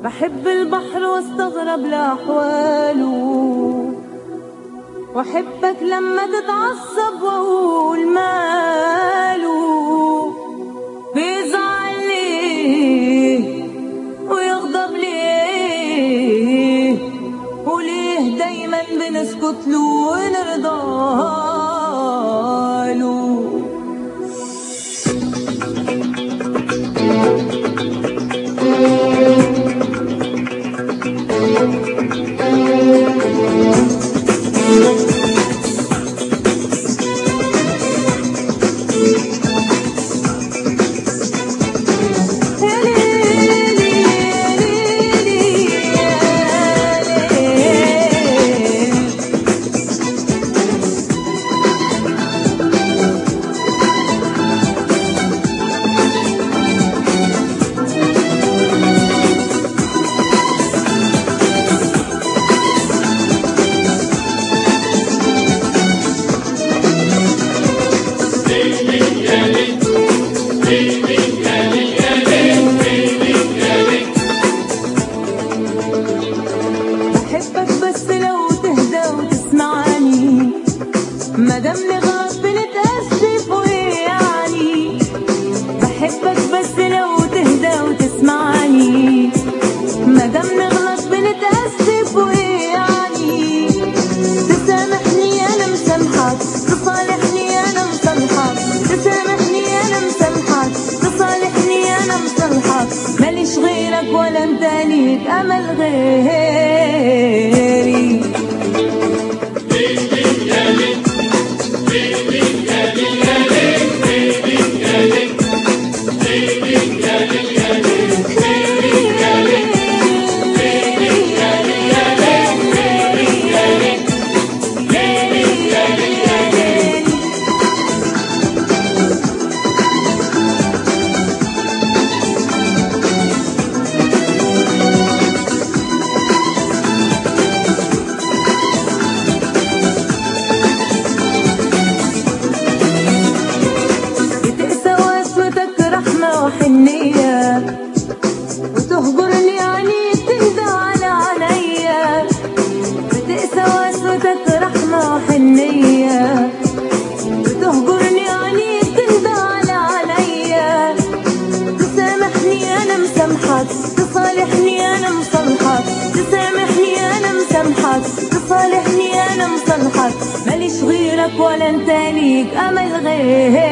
بحب البحر واستغرب لأحواله واحبك لما تتعصب واقول ماله بيزعل ليه ويغضب ليه وليه دايما بنسكت له ونرضى له يا ليلي يا ليلي يا ليلي بحبك بس لو تهدى وتسمعني مادام نغلط بنتأسف وايه يعني بحبك بس لو تهدى وتسمعني مادام نغلط بنتأسف وايه يعني تسامحني انا مسامحك تصالحني انا مصالحك تسامحني انا مسامحك تصالحني انا مصالحك ماليش غيرك ولا انت ليك امل غيري بتقسى واسوتك رحمة وحنية وتهجرني عنيك تندى على عليا بتقسى واسوتك رحمة وحنية وتهجرني عنيك تندى على عليا تسامحني انا مسامحك تصالحني انا مصالحك تسامحني انا مسامحك تصالحني انا مصالحك ماليش غيرك ولا انت ليك امل غيري